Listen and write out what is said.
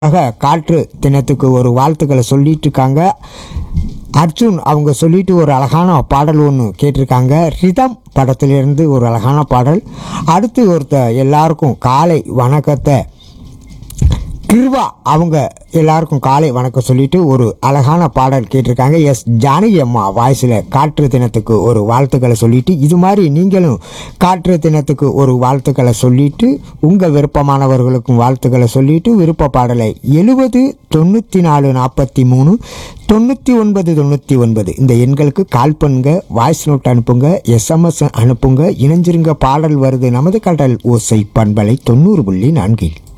ஆக காற்று தினத்துக்கு ஒரு வாழ்த்துக்களை சொல்லிட்டு இருக்காங்க அர்ஜுன் அவங்க சொல்லிட்டு ஒரு அழகான பாடல் ஒன்று கேட்டிருக்காங்க ரிதம் படத்திலிருந்து ஒரு அழகான பாடல் அடுத்து ஒருத்த எல்லாருக்கும் காலை வணக்கத்தை கிருவா அவங்க எல்லாருக்கும் காலை வணக்கம் சொல்லிட்டு ஒரு அழகான பாடல் கேட்டிருக்காங்க எஸ் ஜானகி அம்மா வாய்ஸில் காற்று தினத்துக்கு ஒரு வாழ்த்துக்களை சொல்லிட்டு இது மாதிரி நீங்களும் காற்று தினத்துக்கு ஒரு வாழ்த்துக்களை சொல்லிட்டு உங்கள் விருப்பமானவர்களுக்கும் வாழ்த்துக்களை சொல்லிட்டு விருப்ப பாடலை எழுபது தொண்ணூற்றி நாலு நாற்பத்தி மூணு தொண்ணூற்றி ஒன்பது தொண்ணூற்றி ஒன்பது இந்த எண்களுக்கு கால் பண்ணுங்க வாய்ஸ் நோட் அனுப்புங்க எஸ்எம்எஸ் அனுப்புங்க இணைஞ்சிருங்க பாடல் வருது நமது கடல் ஓசை பண்பலை தொண்ணூறு புள்ளி நான்கில்